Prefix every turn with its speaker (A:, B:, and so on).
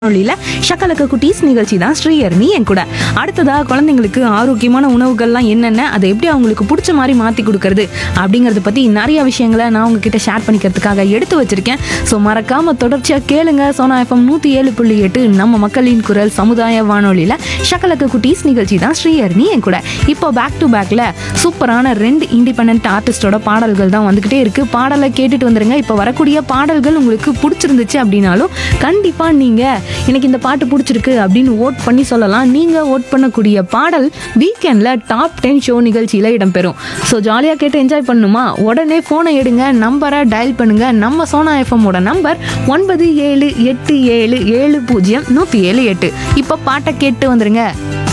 A: வானொலியில ஷக்கலக்க குட்டீஸ் நிகழ்ச்சி தான் ஸ்ரீயர்னி என் கூட அடுத்ததா குழந்தைங்களுக்கு ஆரோக்கியமான உணவுகள்லாம் என்னென்ன அதை எப்படி அவங்களுக்கு பிடிச்ச மாதிரி மாற்றி கொடுக்கறது அப்படிங்கறத பற்றி நிறைய விஷயங்களை நான் உங்ககிட்ட ஷேர் பண்ணிக்கிறதுக்காக எடுத்து வச்சிருக்கேன் ஸோ மறக்காம தொடர்ச்சியாக கேளுங்க சோனா எஃப்எம் நூற்றி ஏழு புள்ளி எட்டு நம்ம மக்களின் குரல் சமுதாய வானொலியில் ஷக்கலக்க குட்டீஸ் நிகழ்ச்சி தான் ஸ்ரீயர்னி என் கூட இப்போ பேக் டு பேக்கில் சூப்பரான ரெண்டு இண்டிபெண்ட் ஆர்டிஸ்டோட பாடல்கள் தான் வந்துக்கிட்டே இருக்கு பாடலை கேட்டுட்டு வந்துருங்க இப்போ வரக்கூடிய பாடல்கள் உங்களுக்கு பிடிச்சிருந்துச்சு அப்படின்னாலும் கண்டிப்பாக நீங்கள் எனக்கு இந்த பாட்டு பிடிச்சிருக்கு அப்படின்னு ஓட் பண்ணி சொல்லலாம் நீங்கள் ஓட் பண்ணக்கூடிய பாடல் வீக்கெண்டில் டாப் டென் ஷோ நிகழ்ச்சியில் இடம்பெறும் ஸோ ஜாலியாக கேட்டு என்ஜாய் பண்ணணுமா உடனே ஃபோனை எடுங்க நம்பரை டயல் பண்ணுங்க நம்ம சோனா எஃப்எம்மோட நம்பர் ஒன்பது ஏழு எட்டு ஏழு ஏழு பூஜ்ஜியம் நூற்றி ஏழு எட்டு இப்போ பாட்டை கேட்டு வந்துருங்க